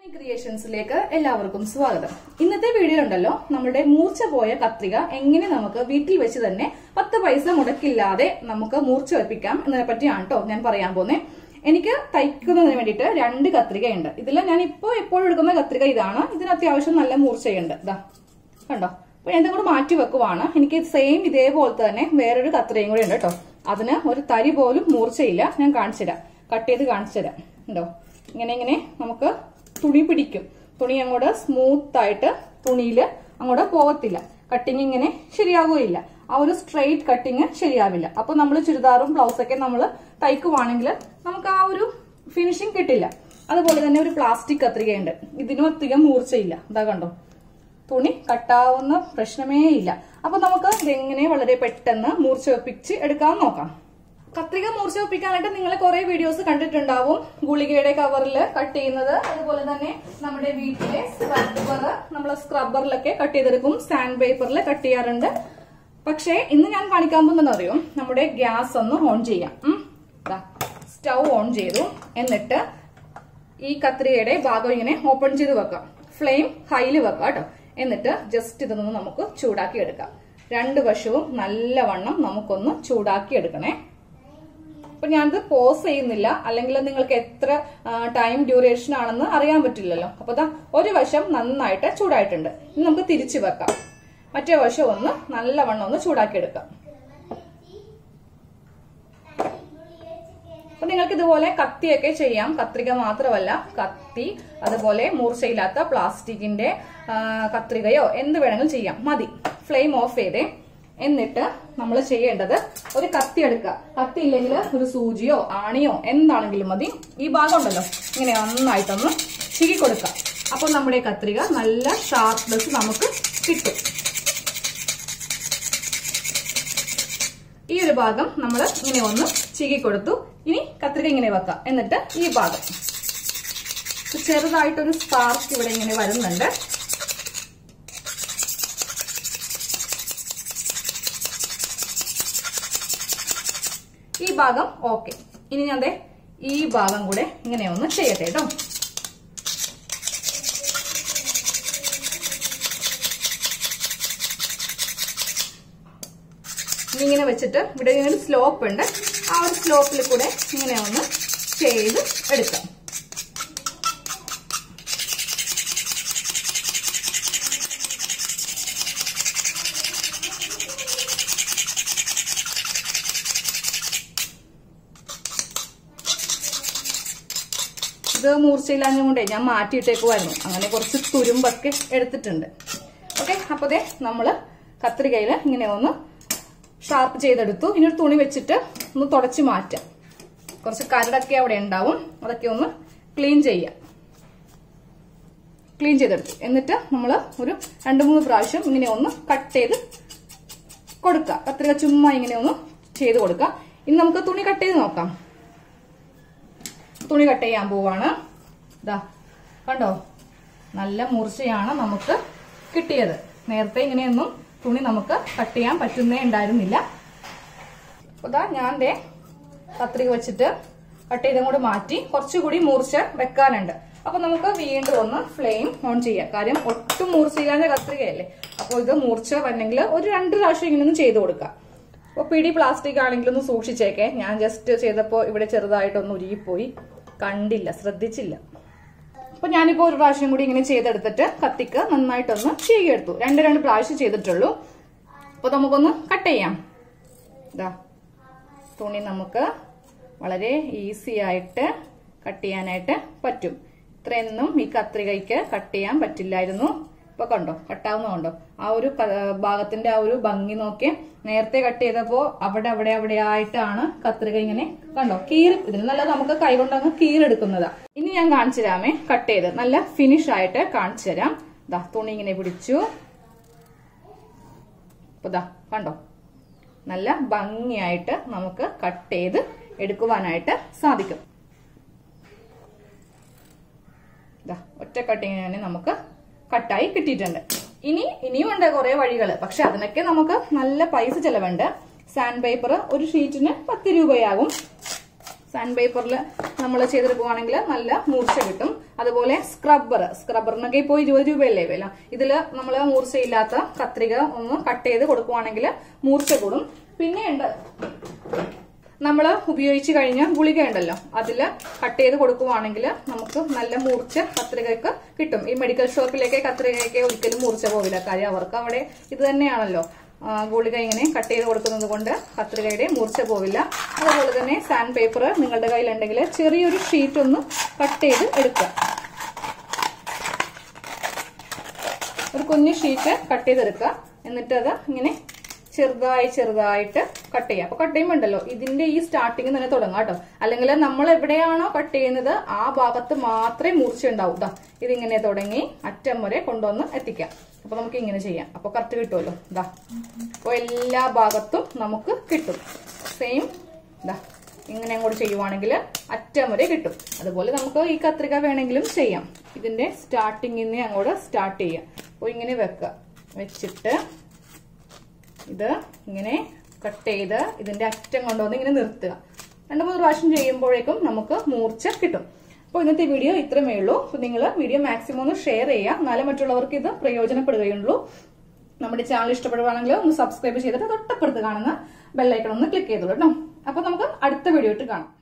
ക്രിയേഷൻസിലേക്ക് എല്ലാവർക്കും സ്വാഗതം ഇന്നത്തെ വീഡിയോ ഉണ്ടല്ലോ നമ്മുടെ മൂർച്ച പോയ കത്രിക എങ്ങനെ നമുക്ക് വീട്ടിൽ വെച്ച് തന്നെ പത്ത് പൈസ മുടക്കില്ലാതെ നമുക്ക് മൂർച്ച വെപ്പിക്കാം എന്നതിനെ പറ്റിയാണ് കേട്ടോ ഞാൻ പറയാൻ പോകുന്നത് എനിക്ക് തയ്ക്കുന്നതിന് വേണ്ടിയിട്ട് രണ്ട് കത്രികയുണ്ട് ഇതിൽ ഞാൻ ഇപ്പോൾ എപ്പോഴും എടുക്കുന്ന കത്രിക ഇതാണ് ഇതിന് അത്യാവശ്യം നല്ല മൂർച്ചയുണ്ട് ഇതാ കണ്ടോ അപ്പൊ ഞാൻ ഇതും കൂടെ മാറ്റി വെക്കുവാണ് എനിക്ക് സെയിം ഇതേപോലത്തെ തന്നെ വേറൊരു കത്രികയും കൂടെ ഉണ്ട് കേട്ടോ അതിന് ഒരു തരി പോലും മൂർച്ചയില്ല ഞാൻ കാണിച്ചു തരാം കട്ട് ചെയ്ത് കാണിച്ചു തരാം ഉണ്ടോ ഇങ്ങനെ ഇങ്ങനെ നമുക്ക് തുണി പിടിക്കും തുണി അങ്ങോട്ട് സ്മൂത്ത് ആയിട്ട് തുണിയിൽ അങ്ങോട്ട് പോകത്തില്ല കട്ടിങ് ഇങ്ങനെ ശരിയാവുകയില്ല ആ ഒരു സ്ട്രെയിറ്റ് കട്ടിങ് ശരിയാവില്ല അപ്പൊ നമ്മൾ ചുരിദാറും ബ്ലൗസൊക്കെ നമ്മൾ തയ്ക്കുവാണെങ്കിൽ നമുക്ക് ആ ഒരു ഫിനിഷിങ് കിട്ടില്ല അതുപോലെ തന്നെ ഒരു പ്ലാസ്റ്റിക് കത്രികയുണ്ട് ഇതിനും അധികം മൂർച്ചയില്ല ഇതാ കണ്ടോ തുണി കട്ടാവുന്ന പ്രശ്നമേ ഇല്ല അപ്പൊ നമുക്ക് ഇതെങ്ങനെ വളരെ പെട്ടെന്ന് മൂർച്ച വെപ്പിച്ച് എടുക്കാൻ നോക്കാം കത്രിക മൂർച്ച വെപ്പിക്കാനായിട്ട് നിങ്ങൾ കുറെ വീഡിയോസ് കണ്ടിട്ടുണ്ടാവും ഗുളികയുടെ കവറിൽ കട്ട് ചെയ്യുന്നത് അതുപോലെ തന്നെ നമ്മുടെ വീട്ടിലെ സ്ക്രബ്ബർ നമ്മൾ സ്ക്രബ്ബറിലൊക്കെ കട്ട് ചെയ്തെടുക്കും സാൻഡ് പേപ്പറിൽ കട്ട് ചെയ്യാറുണ്ട് പക്ഷേ ഇന്ന് ഞാൻ കാണിക്കാൻ പോകുന്നത് അറിയോ നമ്മുടെ ഗ്യാസ് ഒന്ന് ഓൺ ചെയ്യാം സ്റ്റൗ ഓൺ ചെയ്തു എന്നിട്ട് ഈ കത്രികയുടെ ഭാഗം ഇങ്ങനെ ഓപ്പൺ ചെയ്ത് വെക്കാം ഫ്ലെയിം ഹൈയിൽ വെക്കാം കേട്ടോ എന്നിട്ട് ജസ്റ്റ് ഇതൊന്ന് നമുക്ക് ചൂടാക്കി എടുക്കാം രണ്ട് വശവും നല്ലവണ്ണം നമുക്കൊന്ന് ചൂടാക്കി എടുക്കണേ അപ്പൊ ഞാനിത് പോസ് ചെയ്യുന്നില്ല അല്ലെങ്കിൽ നിങ്ങൾക്ക് എത്ര ടൈം ഡ്യൂറേഷൻ ആണെന്ന് അറിയാൻ പറ്റില്ലല്ലോ അപ്പൊ ദാ ഒരു വശം നന്നായിട്ട് ചൂടായിട്ടുണ്ട് ഇനി നമുക്ക് തിരിച്ചു വെക്കാം മറ്റേ വശം ഒന്ന് നല്ലവണ്ണം ഒന്ന് ചൂടാക്കി എടുക്കാം അപ്പൊ നിങ്ങൾക്ക് ഇതുപോലെ കത്തിയൊക്കെ ചെയ്യാം കത്രിക മാത്രമല്ല കത്തി അതുപോലെ മൂർച്ചയില്ലാത്ത പ്ലാസ്റ്റിക്കിന്റെ കത്രികയോ എന്ത് വേണമെങ്കിലും ചെയ്യാം മതി ഫ്ലെയിം ഓഫ് ചെയ്തേ എന്നിട്ട് നമ്മൾ ചെയ്യേണ്ടത് ഒരു കത്തി എടുക്കുക കത്തി ഇല്ലെങ്കിൽ ഒരു സൂചിയോ ആണിയോ എന്താണെങ്കിലും മതി ഈ ഭാഗം ഉണ്ടല്ലോ ഇങ്ങനെ നന്നായിട്ടൊന്ന് ചികി കൊടുക്കുക അപ്പൊ നമ്മുടെ കത്രിക നല്ല ഷാർപ്നെസ് നമുക്ക് കിട്ടും ഈ ഒരു ഭാഗം നമ്മൾ ഇങ്ങനെ ഒന്ന് ചികി കൊടുത്തു ഇനി കത്രിക ഇങ്ങനെ വെക്കാം എന്നിട്ട് ഈ ഭാഗം ചെറുതായിട്ടൊരു സ്പാർക്ക് ഇവിടെ ഇങ്ങനെ വരുന്നുണ്ട് ഈ ഭാഗം ഓക്കെ ഇനി ഞാൻ ദേ ഈ ഭാഗം കൂടെ ഇങ്ങനെ ഒന്ന് ചെയ്യട്ടെ കേട്ടോ ഇങ്ങനെ വെച്ചിട്ട് ഇവിടെ ഇങ്ങനെ സ്ലോപ്പ് ഉണ്ട് ആ ഒരു സ്ലോപ്പിൽ കൂടെ ഇങ്ങനെ ഒന്ന് ചെയ്ത് എടുക്കാം ഇത് മൂർച്ചയില്ലാഞ്ഞുകൊണ്ടേ ഞാൻ മാറ്റിയിട്ടേക്കുമായിരുന്നു അങ്ങനെ കുറച്ച് തുരുമ്പൊക്കെ എടുത്തിട്ടുണ്ട് ഓക്കെ അപ്പൊ ദേ നമ്മള് കത്രികയിൽ ഇങ്ങനെ ഒന്ന് ഷാർപ്പ് ചെയ്തെടുത്തു ഇനി ഒരു തുണി വെച്ചിട്ട് ഒന്ന് തുടച്ച് മാറ്റാം കുറച്ച് കരടൊക്കെ അവിടെ ഉണ്ടാവും അതൊക്കെ ഒന്ന് ക്ലീൻ ചെയ്യാം ക്ലീൻ ചെയ്തെടുത്തു എന്നിട്ട് നമ്മൾ ഒരു രണ്ട് മൂന്ന് പ്രാവശ്യം ഇങ്ങനെ ഒന്ന് കട്ട് ചെയ്ത് കൊടുക്കുക കത്രിക ചുമ്മാ ഇങ്ങനെ ഒന്ന് ചെയ്ത് കൊടുക്കുക ഇനി നമുക്ക് തുണി കട്ട് ചെയ്ത് നോക്കാം തുണി കട്ട് ചെയ്യാൻ പോവാണ് ഇതാ കണ്ടോ നല്ല മൂർച്ചയാണ് നമുക്ക് കിട്ടിയത് നേരത്തെ ഇങ്ങനെയൊന്നും തുണി നമുക്ക് കട്ട് ചെയ്യാൻ പറ്റുന്നേ ഉണ്ടായിരുന്നില്ല അതാ ഞാൻ ദേ കത്രിക വെച്ചിട്ട് കട്ട് ചെയ്തും കൂടെ മാറ്റി കുറച്ചുകൂടി മൂർച്ച വെക്കാനുണ്ട് അപ്പൊ നമുക്ക് വീണ്ടും ഒന്ന് ഫ്ലെയിം ഓൺ ചെയ്യാം കാര്യം ഒട്ടും മൂർച്ചയില്ലാത്ത കത്രികയല്ലേ അപ്പോൾ ഇത് മൂർച്ച വരണമെങ്കിൽ ഒരു രണ്ട് പ്രാവശ്യം ഇങ്ങനെ ഒന്ന് ചെയ്ത് കൊടുക്കാം അപ്പൊ പിടി പ്ലാസ്റ്റിക് ആണെങ്കിലും ഒന്ന് സൂക്ഷിച്ചേക്കെ ഞാൻ ജസ്റ്റ് ചെയ്തപ്പോൾ ഇവിടെ ചെറുതായിട്ടൊന്ന് ഉരുകിപ്പോയി കണ്ടില്ല ശ്രദ്ധിച്ചില്ല അപ്പൊ ഞാനിപ്പോ ഒരു പ്രാവശ്യം കൂടി ഇങ്ങനെ ചെയ്തെടുത്തിട്ട് കത്തിക്ക് നന്നായിട്ടൊന്ന് ചീകിയെടുത്തു രണ്ട് രണ്ട് പ്രാവശ്യം ചെയ്തിട്ടുള്ളൂ അപ്പൊ നമുക്കൊന്ന് കട്ട് ചെയ്യാം ഇതാ തുണി നമുക്ക് വളരെ ഈസി ആയിട്ട് കട്ട് ചെയ്യാനായിട്ട് പറ്റും ഇത്രയൊന്നും ഈ കത്രികയ്ക്ക് കട്ട് ചെയ്യാൻ പറ്റില്ലായിരുന്നു ഇപ്പൊ കണ്ടോ കട്ടാവുന്ന കണ്ടോ ആ ഒരു ഭാഗത്തിന്റെ ആ ഒരു ഭംഗി നോക്കി നേരത്തെ കട്ട് ചെയ്തപ്പോ അവിടെ അവിടെ അവിടെ ആയിട്ടാണ് കത്രിക ഇങ്ങനെ കണ്ടോ കീറി ഇതിന് നല്ല നമുക്ക് കൈകൊണ്ട് അങ്ങ് കീറെടുക്കുന്നതാ ഇനി ഞാൻ കാണിച്ചു തരാമേ കട്ട് ചെയ്ത് നല്ല ഫിനിഷ് ആയിട്ട് കാണിച്ചു തരാം ദാ തുണി ഇങ്ങനെ പിടിച്ചു ഇപ്പൊ ദാ കണ്ടോ നല്ല ഭംഗിയായിട്ട് നമുക്ക് കട്ട് ചെയ്ത് എടുക്കുവാനായിട്ട് സാധിക്കും ഒറ്റ കട്ടിങ് തന്നെ നമുക്ക് കട്ടായി കിട്ടിയിട്ടുണ്ട് ഇനി ഇനിയും ഉണ്ട് കുറെ വഴികൾ പക്ഷെ അതിനൊക്കെ നമുക്ക് നല്ല പൈസ ചെലവുണ്ട് സാൻഡ് പേപ്പർ ഒരു ഷീറ്റിന് പത്ത് രൂപയാകും സാൻഡ് പേപ്പറിൽ നമ്മൾ ചെയ്തെടുക്കുവാണെങ്കിൽ നല്ല മൂർച്ച കിട്ടും അതുപോലെ സ്ക്രബ്ബർ സ്ക്രബ്ബറിനൊക്കെ ഇപ്പോൾ ഇരുപത് രൂപയല്ലേ വില ഇതില് നമ്മൾ മൂർച്ചയില്ലാത്ത കത്രിക ഒന്ന് കട്ട് ചെയ്ത് കൊടുക്കുവാണെങ്കിൽ മൂർച്ച കൂടും പിന്നെയുണ്ട് നമ്മൾ ഉപയോഗിച്ച് കഴിഞ്ഞ ഗുളിക ഉണ്ടല്ലോ അതിൽ കട്ട് ചെയ്ത് കൊടുക്കുവാണെങ്കിൽ നമുക്ക് നല്ല മൂർച്ച കത്രികയൊക്കെ കിട്ടും ഈ മെഡിക്കൽ ഷോപ്പിലേക്ക് കത്രികയൊക്കെ ഒരിക്കലും മൂർച്ച പോവില്ല കാര്യം അവർക്ക് അവിടെ ഇത് തന്നെയാണല്ലോ ആ, ഗുളിക ഇങ്ങനെ കട്ട് ചെയ്ത് കൊടുക്കുന്നത് കൊണ്ട് കത്രികയുടെ മൂർച്ച പോവില്ല അതുപോലെ തന്നെ സാൻഡ് പേപ്പർ നിങ്ങളുടെ കയ്യിലുണ്ടെങ്കിൽ ചെറിയൊരു ഷീറ്റ് ഒന്ന് കട്ട് ചെയ്ത് എടുക്കുക ഒരു കുഞ്ഞു ഷീറ്റ് കട്ട് ചെയ്തെടുക്കുക എന്നിട്ട് അത് ഇങ്ങനെ ചെറുതായി ചെറുതായിട്ട് കട്ട് ചെയ്യാം അപ്പൊ കട്ട് ചെയ്യുമ്പോൾ ഉണ്ടല്ലോ ഇതിന്റെ ഈ സ്റ്റാർട്ടിങ് തന്നെ തുടങ്ങാം കേട്ടോ അല്ലെങ്കിൽ നമ്മൾ എവിടെയാണോ കട്ട് ചെയ്യുന്നത് ആ ഭാഗത്ത് മാത്രമേ മൂർച്ച ഉണ്ടാവൂ ദാ ഇതിങ്ങനെ തുടങ്ങി അറ്റം വരെ കൊണ്ടുവന്ന് എത്തിക്കാം അപ്പൊ നമുക്ക് ഇങ്ങനെ ചെയ്യാം അപ്പൊ കറക്റ്റ് കിട്ടുമല്ലോ ഇതാ അപ്പൊ എല്ലാ ഭാഗത്തും നമുക്ക് കിട്ടും സെയിം ഇതാ ഇങ്ങനെ അങ്ങോട്ട് ചെയ്യുവാണെങ്കിൽ അറ്റം വരെ കിട്ടും അതുപോലെ നമുക്ക് ഈ കത്രിക വേണമെങ്കിലും ചെയ്യാം ഇതിന്റെ സ്റ്റാർട്ടിങ്ങിൽ നിന്ന് അങ്ങോട്ട് സ്റ്റാർട്ട് ചെയ്യാം അപ്പോൾ ഇങ്ങനെ വെക്കുക വെച്ചിട്ട് ഇത് ഇങ്ങനെ കട്ട് ചെയ്ത് ഇതിന്റെ അറ്റം കൊണ്ടുവന്ന് ഇങ്ങനെ നിർത്തുക രണ്ട് മൂന്ന് പ്രാവശ്യം ചെയ്യുമ്പോഴേക്കും നമുക്ക് മൂർച്ച കിട്ടും അപ്പോൾ ഇന്നത്തെ വീഡിയോ ഇത്രമേ ഉള്ളൂ അപ്പോൾ നിങ്ങൾ വീഡിയോ മാക്സിമം ഒന്ന് ഷെയർ ചെയ്യുക എന്നാലേ മറ്റുള്ളവർക്ക് ഇത് പ്രയോജനപ്പെടുകയുള്ളൂ നമ്മുടെ ചാനൽ ഇഷ്ടപ്പെടുവാണെങ്കിൽ ഒന്ന് സബ്സ്ക്രൈബ് ചെയ്തിട്ട് തൊട്ടപ്പുറത്ത് കാണുന്ന ബെല്ലൈക്കൺ ഒന്ന് ക്ലിക്ക് ചെയ്തോളൂ കേട്ടോ അപ്പോൾ നമുക്ക് അടുത്ത വീഡിയോ ഇട്ട് കാണാം